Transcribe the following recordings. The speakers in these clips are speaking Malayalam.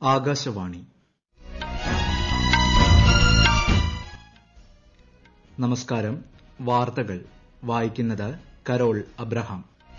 ആകാശവാണി നമസ്കാരം വാർത്തകൾ വായിക്കുന്നത് കരോൾ അബ്രഹാം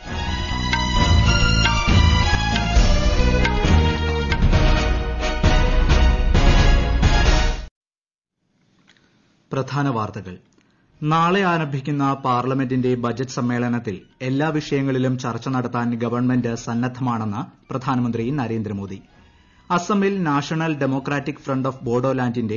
പ്രധാന വാർത്തകൾ നാളെ ആരംഭിക്കുന്ന പാർലമെന്റിന്റെ ബജറ്റ് സമ്മേളനത്തിൽ എല്ലാ വിഷയങ്ങളിലും ചർച്ച നടത്താൻ ഗവൺമെന്റ് സന്നദ്ധമാണെന്ന് പ്രധാനമന്ത്രി നരേന്ദ്രമോദി അസമിൽ നാഷണൽ ഡെമോക്രാറ്റിക് ഫ്രണ്ട് ഓഫ് ബോഡോലാൻഡിന്റെ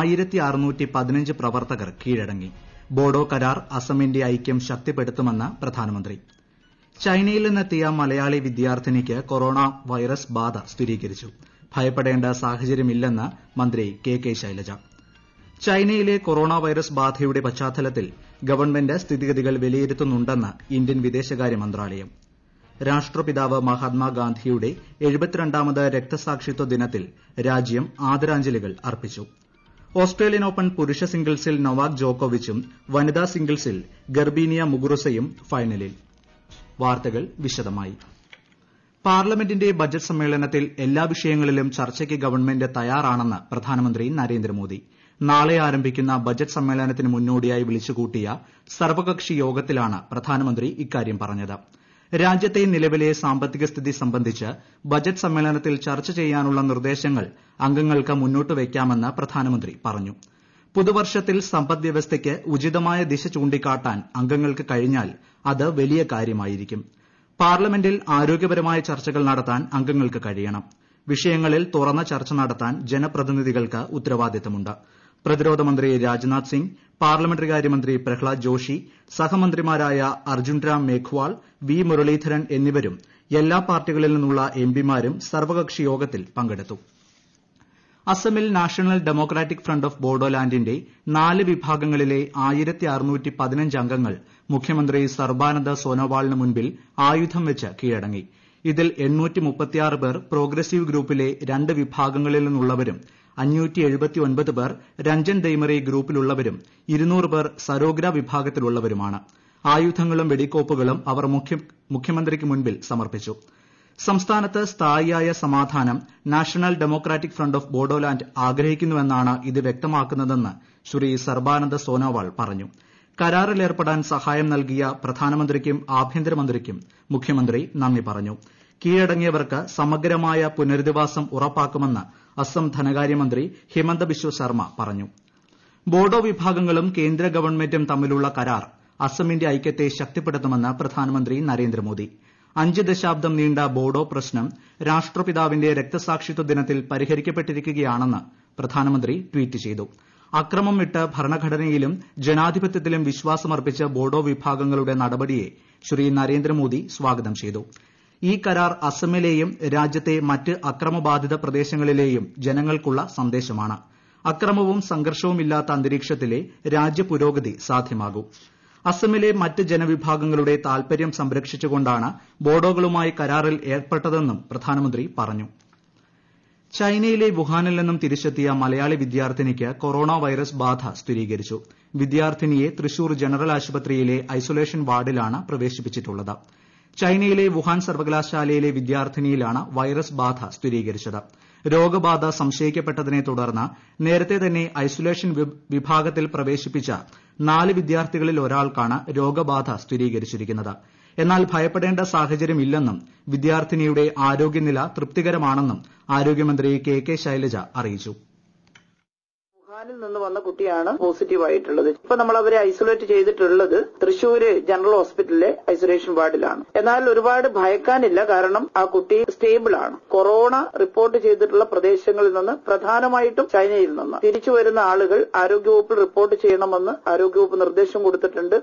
പ്രവർത്തകർ കീഴടങ്ങി ബോഡോ കരാർ അസമിന്റെ ഐക്യം ശക്തിപ്പെടുത്തുമെന്ന് പ്രധാനമന്ത്രി ചൈനയിൽ നിന്നെത്തിയ മലയാളി വിദ്യാർത്ഥിനിക്ക് കൊറോണ വൈറസ് ബാധ സ്ഥിരീകരിച്ചു ഭയപ്പെടേണ്ട സാഹചര്യമില്ലെന്ന് മന്ത്രി കെ കെ ശൈലജ ചൈനയിലെ കൊറോണ വൈറസ് ബാധയുടെ പശ്ചാത്തലത്തിൽ ഗവൺമെന്റ് സ്ഥിതിഗതികൾ വിലയിരുത്തുന്നുണ്ടെന്ന് ഇന്ത്യൻ വിദേശകാര്യ മന്ത്രാലയം രാഷ്ട്രപിതാവ് മഹാത്മാഗാന്ധിയുടെ എഴുപത്തിരണ്ടാമത് രക്തസാക്ഷിത്വ ദിനത്തിൽ രാജ്യം ആദരാഞ്ജലികൾ അർപ്പിച്ചു ഓസ്ട്രേലിയൻ ഓപ്പൺ പുരുഷ സിംഗിൾസിൽ നൊവാക് ജോക്കോവിച്ചും വനിതാ സിംഗിൾസിൽ ഗർബീനിയ മുഗുറുസയും ഫൈനലിൽ വാർത്തകൾ വിശദമായി പാർലമെന്റിന്റെ ബജറ്റ് സമ്മേളനത്തിൽ എല്ലാ വിഷയങ്ങളിലും ചർച്ചയ്ക്ക് ഗവൺമെന്റ് തയ്യാറാണെന്ന് പ്രധാനമന്ത്രി നരേന്ദ്രമോദി നാളെ ആരംഭിക്കുന്ന ബജറ്റ് സമ്മേളനത്തിന് മുന്നോടിയായി വിളിച്ചുകൂട്ടിയ സർവകക്ഷി യോഗത്തിലാണ് പ്രധാനമന്ത്രി ഇക്കാര്യം പറഞ്ഞത് രാജ്യത്തെ നിലവിലെ സാമ്പത്തിക സ്ഥിതി സംബന്ധിച്ച് ബജറ്റ് സമ്മേളനത്തിൽ ചർച്ച ചെയ്യാനുള്ള നിർദ്ദേശങ്ങൾ അംഗങ്ങൾക്ക് മുന്നോട്ട് വയ്ക്കാമെന്ന് പ്രധാനമന്ത്രി പറഞ്ഞു പുതുവർഷത്തിൽ സമ്പദ്വ്യവസ്ഥയ്ക്ക് ഉചിതമായ ദിശ ചൂണ്ടിക്കാട്ടാൻ അംഗങ്ങൾക്ക് കഴിഞ്ഞാൽ അത് വലിയ കാര്യമായിരിക്കും പാർലമെന്റിൽ ആരോഗ്യപരമായ ചർച്ചകൾ നടത്താൻ അംഗങ്ങൾക്ക് കഴിയണം വിഷയങ്ങളിൽ തുറന്ന ചർച്ച നടത്താൻ ജനപ്രതിനിധികൾക്ക് ഉത്തരവാദിത്തമുണ്ട് പ്രതിരോധ മന്ത്രി രാജ്നാഥ് സിംഗ് പാർലമെന്ററി കാര്യമന്ത്രി പ്രഹ്ലാദ് ജോഷി സഹമന്ത്രിമാരായ അർജുൻ റാം മേഘ്വാൾ വി മുരളീധരൻ എന്നിവരും എല്ലാ പാർട്ടികളിൽ നിന്നുള്ള എംപിമാരും സർവകക്ഷി യോഗത്തിൽ പങ്കെടുത്തു അസമിൽ നാഷണൽ ഡെമോക്രാറ്റിക് ഫ്രണ്ട് ഓഫ് ബോഡോലാൻഡിന്റെ നാല് വിഭാഗങ്ങളിലെ അംഗങ്ങൾ മുഖ്യമന്ത്രി സർബാനന്ദ സോനോവാളിന് മുൻപിൽ ആയുധം വെച്ച് കീഴടങ്ങി ഇതിൽ പേർ പ്രോഗ്രസീവ് ഗ്രൂപ്പിലെ രണ്ട് വിഭാഗങ്ങളിൽ നിന്നുള്ളവരും പേർ രഞ്ജൻ ദൈമറി ഗ്രൂപ്പിലുള്ളവരും പേർ സരോഗ്ര വിഭാഗത്തിലുള്ളവരുമാണ് ആയുധങ്ങളും വെടിക്കോപ്പുകളും അവർ മുഖ്യമന്ത്രിക്ക് മുൻപിൽ സമർപ്പിച്ചു സംസ്ഥാനത്ത് സ്ഥായിയായ സമാധാനം National democratic front of Bodoland ആഗ്രഹിക്കുന്നുവെന്നാണ് ഇത് വ്യക്തമാക്കുന്നതെന്ന് ശ്രീ സർബാനന്ദ സോനോവാൾ പറഞ്ഞു കരാറിലേർപ്പെടാൻ സഹായം നൽകിയ പ്രധാനമന്ത്രിക്കും ആഭ്യന്തരമന്ത്രിക്കും മുഖ്യമന്ത്രി നന്ദി പറഞ്ഞു കീഴടങ്ങിയവർക്ക് സമഗ്രമായ പുനരധിവാസം ഉറപ്പാക്കുമെന്ന് അസം ധനകാര്യമന്ത്രി ഹിമന്ത ബിശ്വ ശർമ്മ പറഞ്ഞു ബോഡോ വിഭാഗങ്ങളും കേന്ദ്ര ഗവൺമെന്റും തമ്മിലുള്ള കരാർ അസമിന്റെ ഐക്യത്തെ ശക്തിപ്പെടുത്തുമെന്ന് പ്രധാനമന്ത്രി നരേന്ദ്രമോദി അഞ്ച് ദശാബ്ദം നീണ്ട ബോഡോ പ്രശ്നം രാഷ്ട്രപിതാവിന്റെ രക്തസാക്ഷിത്വ ദിനത്തിൽ പരിഹരിക്കപ്പെട്ടിരിക്കുകയാണെന്ന് പ്രധാനമന്ത്രി ട്വീറ്റ് ചെയ്തു അക്രമം വിട്ട് ഭരണഘടനയിലും ജനാധിപത്യത്തിലും വിശ്വാസമർപ്പിച്ച ബോഡോ വിഭാഗങ്ങളുടെ നടപടിയെ ശ്രീ നരേന്ദ്രമോദി സ്വാഗതം ചെയ്തു ഈ കരാർ അസമിലെയും രാജ്യത്തെ മറ്റ് അക്രമബാധിത പ്രദേശങ്ങളിലെയും ജനങ്ങൾക്കുള്ള സന്ദേശമാണ് അക്രമവും സംഘർഷവുമില്ലാത്ത അന്തരീക്ഷത്തിലെ രാജ്യപുരോഗതി സാധ്യമാകൂ അസമിലെ മറ്റ് ജനവിഭാഗങ്ങളുടെ താൽപര്യം സംരക്ഷിച്ചുകൊണ്ടാണ് ബോഡോകളുമായി കരാറിൽ ഏർപ്പെട്ടതെന്നും പ്രധാനമന്ത്രി പറഞ്ഞു ചൈനയിലെ വുഹാനിൽ നിന്നും തിരിച്ചെത്തിയ മലയാളി വിദ്യാർത്ഥിനിക്ക് കൊറോണ വൈറസ് ബാധ സ്ഥിരീകരിച്ചു വിദ്യാർത്ഥിനിയെ തൃശൂർ ജനറൽ ആശുപത്രിയിലെ ഐസൊലേഷൻ വാർഡിലാണ് പ്രവേശിപ്പിച്ചിട്ടുള്ളത് ചൈനയിലെ വുഹാൻ സർവകലാശാലയിലെ വിദ്യാർത്ഥിനിയിലാണ് വൈറസ് ബാധ സ്ഥിരീകരിച്ചത് രോഗബാധ സംശയിക്കപ്പെട്ടതിനെ തുടർന്ന് നേരത്തെ തന്നെ ഐസൊലേഷൻ വിഭാഗത്തിൽ പ്രവേശിപ്പിച്ച നാല് വിദ്യാർത്ഥികളിൽ ഒരാൾക്കാണ് രോഗബാധ സ്ഥിരീകരിച്ചിരിക്കുന്നത് എന്നാൽ ഭയപ്പെടേണ്ട സാഹചര്യമില്ലെന്നും വിദ്യാർത്ഥിനിയുടെ ആരോഗ്യനില തൃപ്തികരമാണെന്നും ആരോഗ്യമന്ത്രി കെ കെ ശൈലജ അറിയിച്ചു വുഹാനിൽ നിന്ന് വന്ന കുട്ടിയാണ് പോസിറ്റീവ് ആയിട്ടുള്ളത് ഇപ്പൊ നമ്മൾ അവരെ ഐസൊലേറ്റ് ചെയ്തിട്ടുള്ളത് തൃശൂര് ജനറൽ ഹോസ്പിറ്റലിലെ ഐസൊലേഷൻ വാർഡിലാണ് എന്നാൽ ഒരുപാട് ഭയക്കാനില്ല കാരണം ആ കുട്ടി സ്റ്റേബിൾ ആണ് കൊറോണ റിപ്പോർട്ട് ചെയ്തിട്ടുള്ള പ്രദേശങ്ങളിൽ നിന്ന് പ്രധാനമായിട്ടും ചൈനയിൽ നിന്ന് തിരിച്ചു വരുന്ന ആളുകൾ ആരോഗ്യവകുപ്പിൽ റിപ്പോർട്ട് ചെയ്യണമെന്ന് ആരോഗ്യവകുപ്പ് നിർദ്ദേശം കൊടുത്തിട്ടുണ്ട്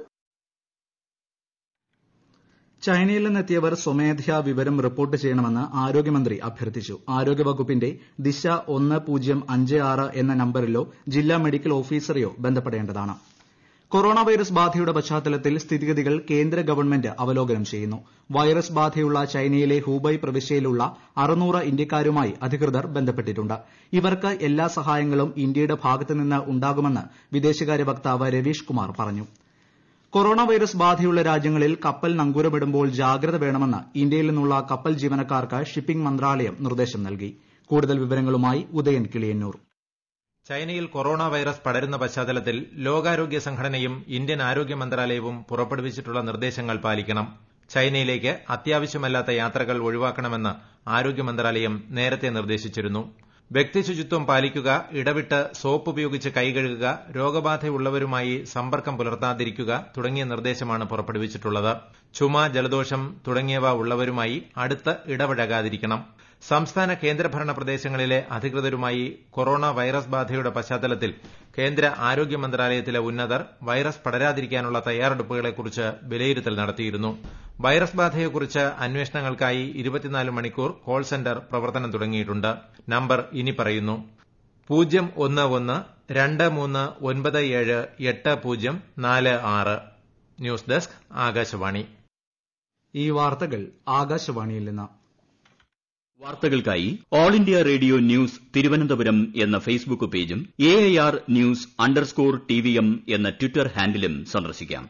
ചൈനയിൽ നിന്നെത്തിയവർ സ്വമേധയാ വിവരം റിപ്പോർട്ട് ചെയ്യണമെന്ന് ആരോഗ്യമന്ത്രി അഭ്യർത്ഥിച്ചു ആരോഗ്യവകുപ്പിന്റെ ദിശ ഒന്ന് പൂജ്യം അഞ്ച് ആറ് എന്ന നമ്പരിലോ ജില്ലാ മെഡിക്കൽ ഓഫീസറെയോ ബന്ധപ്പെടേണ്ടതാണ് കൊറോണ വൈറസ് ബാധയുടെ പശ്ചാത്തലത്തിൽ സ്ഥിതിഗതികൾ കേന്ദ്ര ഗവൺമെന്റ് അവലോകനം ചെയ്യുന്നു വൈറസ് ബാധയുള്ള ചൈനയിലെ ഹൂബൈ പ്രവിശ്യയിലുള്ള അറുന്നൂറ് ഇന്ത്യക്കാരുമായി അധികൃതർ ബന്ധപ്പെട്ടിട്ടുണ്ട് ഇവർക്ക് എല്ലാ സഹായങ്ങളും ഇന്ത്യയുടെ ഭാഗത്തുനിന്ന് ഉണ്ടാകുമെന്ന് വിദേശകാര്യ വക്താവ് രവീഷ് കുമാർ പറഞ്ഞു കൊറോണ വൈറസ് ബാധയുള്ള രാജ്യങ്ങളിൽ കപ്പൽ നങ്കൂരമിടുമ്പോൾ ജാഗ്രത വേണമെന്ന് ഇന്ത്യയിൽ നിന്നുള്ള കപ്പൽ ജീവനക്കാർക്ക് ഷിപ്പിംഗ് മന്ത്രാലയം നിർദ്ദേശം നൽകി കൂടുതൽ വിവരങ്ങളുമായി ഉദയൻ കിളിയന്നൂർ ചൈനയിൽ കൊറോണ വൈറസ് പടരുന്ന പശ്ചാത്തലത്തിൽ ലോകാരോഗ്യ സംഘടനയും ഇന്ത്യൻ ആരോഗ്യ മന്ത്രാലയവും പുറപ്പെടുവിച്ചിട്ടുള്ള നിർദ്ദേശങ്ങൾ പാലിക്കണം ചൈനയിലേക്ക് അത്യാവശ്യമല്ലാത്ത യാത്രകൾ ഒഴിവാക്കണമെന്ന് ആരോഗ്യ മന്ത്രാലയം നേരത്തെ നിർദ്ദേശിച്ചിരുന്നു വ്യക്തിശുചിത്വം പാലിക്കുക ഇടവിട്ട് സോപ്പ് ഉപയോഗിച്ച് കൈ കഴുകുക രോഗബാധയുള്ളവരുമായി സമ്പർക്കം പുലർത്താതിരിക്കുക തുടങ്ങിയ നിർദ്ദേശമാണ് പുറപ്പെടുവിച്ചിട്ടുള്ളത് ചുമ ജലദോഷം തുടങ്ങിയവ ഉള്ളവരുമായി അടുത്ത് ഇടപഴകാതിരിക്കണം സംസ്ഥാന കേന്ദ്രഭരണ പ്രദേശങ്ങളിലെ അധികൃതരുമായി കൊറോണ വൈറസ് ബാധയുടെ പശ്ചാത്തലത്തിൽ കേന്ദ്ര ആരോഗ്യ മന്ത്രാലയത്തിലെ ഉന്നതർ വൈറസ് പടരാതിരിക്കാനുള്ള തയ്യാറെടുപ്പുകളെക്കുറിച്ച് വിലയിരുത്തൽ നടത്തിയിരുന്നു വൈറസ് ബാധയെക്കുറിച്ച് അന്വേഷണങ്ങൾക്കായി ഇരുപത്തിനാല് മണിക്കൂർ കോൾ സെന്റർ പ്രവർത്തനം തുടങ്ങിയിട്ടുണ്ട് നമ്പർ ഇനി പറയുന്നു പൂജ്യം ഒന്ന് ഒന്ന് രണ്ട് മൂന്ന് ഒൻപത് ഏഴ് എട്ട് പൂജ്യം നാല് ആറ് ന്യൂസ് ഡെസ്ക് ആകാശവാണി ഈ വാർത്തകൾ ആകാശവാണിയിൽ നിന്ന് വാർത്തകൾക്കായി all India radio news Thiruvananthapuram എന്ന ഫേസ്ബുക്ക് പേജും A I R news underscore T V M എന്ന ട്വിറ്റർ ഹാൻഡിലും സന്ദർശിക്കാം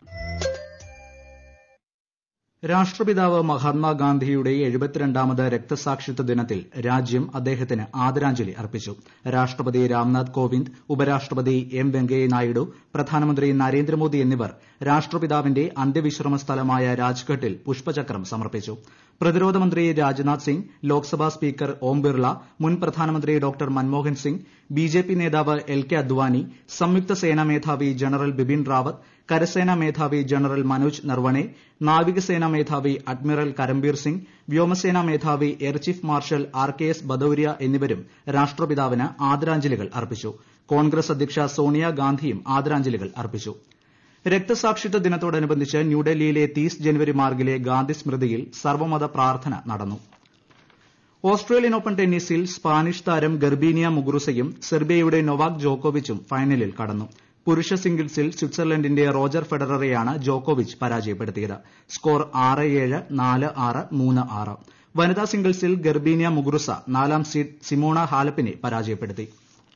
രാഷ്ട്രപിതാവ് മഹാത്മാഗാന്ധിയുടെ എഴുപത്തിരണ്ടാമത് രക്തസാക്ഷിത്വ ദിനത്തിൽ രാജ്യം അദ്ദേഹത്തിന് ആദരാഞ്ജലി അർപ്പിച്ചു രാഷ്ട്രപതി രാംനാഥ് കോവിന്ദ് ഉപരാഷ്ട്രപതി എം വെങ്കയ്യ നായിഡു പ്രധാനമന്ത്രി നരേന്ദ്രമോദി എന്നിവർ രാഷ്ട്രപിതാവിന്റെ അന്ത്യവിശ്രമ സ്ഥലമായ രാജ്ഘട്ടിൽ പുഷ്പചക്രം സമർപ്പിച്ചു പ്രതിരോധ മന്ത്രി രാജ്നാഥ് സിംഗ് ലോക്സഭാ സ്പീക്കർ ഓം ബിർള മുൻ പ്രധാനമന്ത്രി ഡോക്ടർ മൻമോഹൻ സിംഗ് ബിജെപി നേതാവ് എൽ കെ അദ്വാനി സംയുക്ത സേനാ മേധാവി ജനറൽ ബിപിൻ റാവത്ത് കരസേനാ മേധാവി ജനറൽ മനോജ് നർവണെ നാവികസേനാ മേധാവി അഡ്മിറൽ കരംബീർ സിംഗ് വ്യോമസേനാ മേധാവി air chief marshal R K S Bhadauria എന്നിവരും രാഷ്ട്രപിതാവിന് ആദരാഞ്ജലികൾ അർപ്പിച്ചു കോൺഗ്രസ് അധ്യക്ഷ സോണിയാഗാന്ധിയും ആദരാഞ്ജലികൾ അർപ്പിച്ചു രക്തസാക്ഷിത്വ ദിനത്തോടനുബന്ധിച്ച് ന്യൂഡൽഹിയിലെ തീസ് ജനുവരി മാർഗിലെ ഗാന്ധി സ്മൃതിയിൽ സർവ്വമത പ്രാർത്ഥന നടന്നു ഓസ്ട്രേലിയൻ ഓപ്പൺ ടെന്നീസിൽ സ്പാനിഷ് താരം ഗർബീനിയ മുഗുറുസയും സെർബിയയുടെ നൊവാക് ജോക്കോവിച്ചും ഫൈനലിൽ കടന്നു പുരുഷ സിംഗിൾസിൽ സ്വിറ്റ്സർലൻഡിന്റെ റോജർ ഫെഡററെയാണ് ജോക്കോവിച്ച് പരാജയപ്പെടുത്തിയത് സ്കോർ ആറ് ഏഴ് നാല് ആറ് മൂന്ന് ആറ് വനിതാ സിംഗിൾസിൽ ഗർബീനിയ മുഗുറുസ നാലാം സീഡ് സിമോണ ഹാലപ്പിനെ പരാജയപ്പെടുത്തി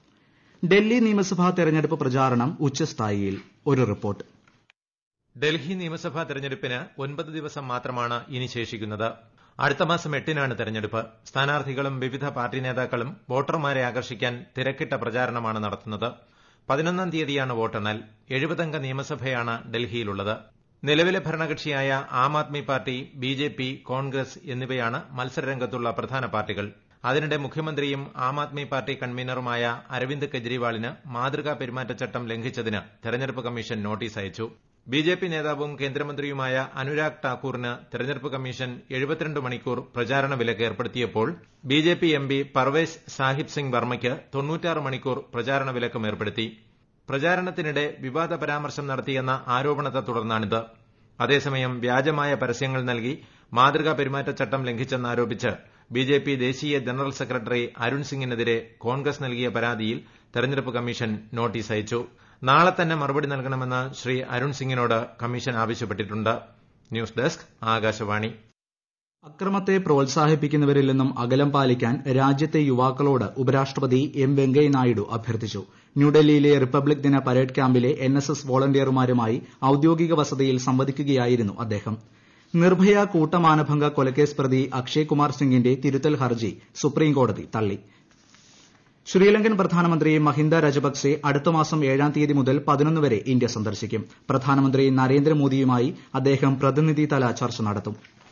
ഡൽഹി നിയമസഭാ തെരഞ്ഞെടുപ്പ് പ്രചാരണം ഉച്ചസ്ഥായിയിൽ ഒരു റിപ്പോർട്ട് ഡൽഹി നിയമസഭാ തെരഞ്ഞെടുപ്പിന് ഒൻപത് ദിവസം മാത്രമാണ് ഇനി ശേഷിക്കുന്നത് അടുത്ത മാസം എട്ടിനാണ് തെരഞ്ഞെടുപ്പ് സ്ഥാനാർത്ഥികളും വിവിധ പാർട്ടി നേതാക്കളും വോട്ടർമാരെ ആകർഷിക്കാൻ തിരക്കിട്ട പ്രചാരണമാണ് നടത്തുന്നത് പതിനൊന്നാം തീയതിയാണ് വോട്ടെണ്ണൽ എഴുപതംഗ നിയമസഭയാണ് ഡൽഹിയിലുള്ളത് നിലവിലെ ഭരണകക്ഷിയായ ആം ആദ്മി പാർട്ടി ബിജെപി കോൺഗ്രസ് എന്നിവയാണ് മത്സരരംഗത്തുള്ള പ്രധാന പാർട്ടികൾ അതിനിടെ മുഖ്യമന്ത്രിയും ആം ആദ്മി പാർട്ടി കൺവീനറുമായ അരവിന്ദ് കെജ്രിവാളിന് മാതൃകാ പെരുമാറ്റച്ചട്ടം ലംഘിച്ചതിന് തെരഞ്ഞെടുപ്പ് കമ്മീഷൻ നോട്ടീസ് അയച്ചു ബിജെപി നേതാവും കേന്ദ്രമന്ത്രിയുമായ അനുരാഗ് ഠാക്കൂറിന് തെരഞ്ഞെടുപ്പ് കമ്മീഷൻ എഴുപത്തിരണ്ട് മണിക്കൂർ പ്രചാരണ വിലക്ക് ഏർപ്പെടുത്തിയപ്പോൾ ബിജെപി എംപി പർവേസ് സാഹിബ് സിംഗ് വർമ്മയ്ക്ക് തൊണ്ണൂറ്റാറ് മണിക്കൂർ പ്രചാരണ വിലക്കും ഏർപ്പെടുത്തി പ്രചാരണത്തിനിടെ വിവാദ പരാമർശം നടത്തിയെന്ന ആരോപണത്തെ തുടർന്നാണിത് അതേസമയം വ്യാജമായ പരസ്യങ്ങൾ നൽകി മാതൃകാ പെരുമാറ്റച്ചട്ടം ലംഘിച്ചെന്നാരോപിച്ച് ബിജെപി ദേശീയ ജനറൽ സെക്രട്ടറി അരുൺ സിംഗിനെതിരെ കോൺഗ്രസ് നൽകിയ പരാതിയിൽ തെരഞ്ഞെടുപ്പ് കമ്മീഷൻ നോട്ടീസ് അയച്ചു നാളെ തന്നെ മറുപടി നൽകണമെന്ന് ശ്രീ അരുൺ സിംഗിനോട് കമ്മീഷൻ ആവശ്യപ്പെട്ടിട്ടുണ്ട് ന്യൂസ് ഡെസ്ക് ആകാശവാണി അക്രമത്തെ പ്രോത്സാഹിപ്പിക്കുന്നവരിൽ നിന്നും അകലം പാലിക്കാൻ രാജ്യത്തെ യുവാക്കളോട് ഉപരാഷ്ട്രപതി എം വെങ്കയ്യ നായിഡു അഭ്യർത്ഥിച്ചു ന്യൂഡൽഹിയിലെ റിപ്പബ്ലിക് ദിന പരേഡ് ക്യാമ്പിലെ എൻ എസ് എസ് വോളണ്ടിയർമാരുമായി ഔദ്യോഗിക വസതിയിൽ സംവദിക്കുകയായിരുന്നു അദ്ദേഹം നിർഭയ കൂട്ടമാനഭംഗ കൊലക്കേസ് പ്രതി അക്ഷയ് കുമാർ സിംഗിന്റെ തിരുത്തൽ ഹർജി സുപ്രീംകോടതി തള്ളി ശ്രീലങ്കൻ പ്രധാനമന്ത്രി മഹിന്ദ രജപക്സെ അടുത്ത മാസം ഏഴാം തീയതി മുതൽ പതിനൊന്ന് വരെ ഇന്ത്യ സന്ദർശിക്കും പ്രധാനമന്ത്രി നരേന്ദ്രമോദിയുമായി അദ്ദേഹം പ്രതിനിധിതല ചർച്ച നടത്തും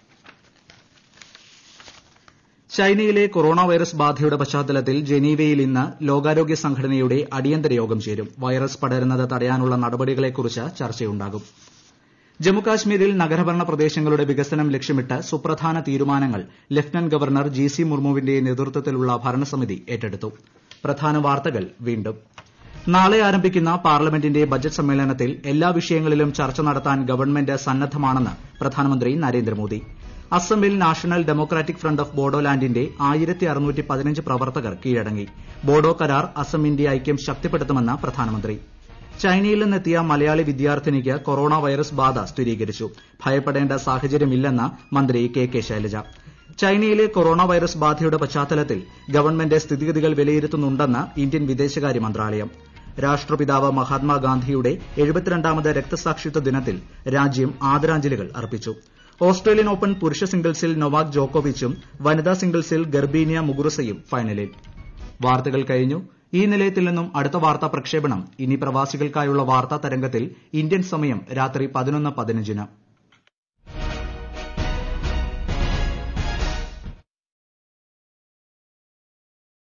ചൈനയിലെ കൊറോണ വൈറസ് ബാധയുടെ പശ്ചാത്തലത്തിൽ ജനീവയിൽ ഇന്ന് ലോകാരോഗ്യ സംഘടനയുടെ അടിയന്തര യോഗം ചേരും വൈറസ് പടരുന്നത് തടയാനുള്ള നടപടികളെക്കുറിച്ച് ചർച്ചയുണ്ടാകും ജമ്മുകാശ്മീരിൽ നഗരഭരണ പ്രദേശങ്ങളുടെ വികസനം ലക്ഷ്യമിട്ട് സുപ്രധാന തീരുമാനങ്ങൾ ലഫ്റ്റനന്റ് ഗവർണർ ജി സി മുർമുവിന്റെ നേതൃത്വത്തിലുള്ള ഭരണസമിതി ഏറ്റെടുത്തു പ്രധാന വാർത്തകൾ വീണ്ടും നാളെ ആരംഭിക്കുന്ന പാർലമെന്റിന്റെ ബജറ്റ് സമ്മേളനത്തിൽ എല്ലാ വിഷയങ്ങളിലും ചർച്ച നടത്താൻ ഗവൺമെന്റ് സന്നദ്ധമാണെന്ന് പ്രധാനമന്ത്രി നരേന്ദ്രമോദി അസമിൽ നാഷണൽ ഡെമോക്രാറ്റിക് ഫ്രണ്ട് ഓഫ് ബോഡോലാൻഡിന്റെ ആയിരത്തി അറുന്നൂറ്റി പതിനഞ്ച് പ്രവർത്തകർ കീഴടങ്ങി ബോഡോ കരാർ അസമിന്റെ ഐക്യം ശക്തിപ്പെടുത്തുമെന്ന് പ്രധാനമന്ത്രി ചൈനയിൽ നിന്നെത്തിയ മലയാളി വിദ്യാർത്ഥിനിക്ക് കൊറോണ വൈറസ് ബാധ സ്ഥിരീകരിച്ചു ഭയപ്പെടേണ്ട സാഹചര്യമില്ലെന്ന് മന്ത്രി കെ കെ ശൈലജ ചൈനയിലെ കൊറോണ വൈറസ് ബാധയുടെ പശ്ചാത്തലത്തിൽ ഗവൺമെന്റ് സ്ഥിതിഗതികൾ വിലയിരുത്തുന്നുണ്ടെന്ന് ഇന്ത്യൻ വിദേശകാര്യ മന്ത്രാലയം രാഷ്ട്രപിതാവ് മഹാത്മാഗാന്ധിയുടെ എഴുപത്തിരണ്ടാമത് രക്തസാക്ഷിത്വ ദിനത്തിൽ രാജ്യം ആദരാഞ്ജലികൾ അർപ്പിച്ചു ഓസ്ട്രേലിയൻ ഓപ്പൺ പുരുഷ സിംഗിൾസിൽ നൊവാക് ജോക്കോവിച്ചും വനിതാ സിംഗിൾസിൽ ഗർബീനിയ മുഗുറുസയും ഫൈനലിൽ വാർത്തകൾ കഴിഞ്ഞു ഈ നിലയത്തിൽ നിന്നും അടുത്ത വാർത്താ പ്രക്ഷേപണം ഇനി പ്രവാസികൾക്കായുള്ള വാർത്താ തരംഗത്തിൽ ഇന്ത്യൻ സമയം രാത്രി പതിനൊന്ന് പതിനഞ്ചിന്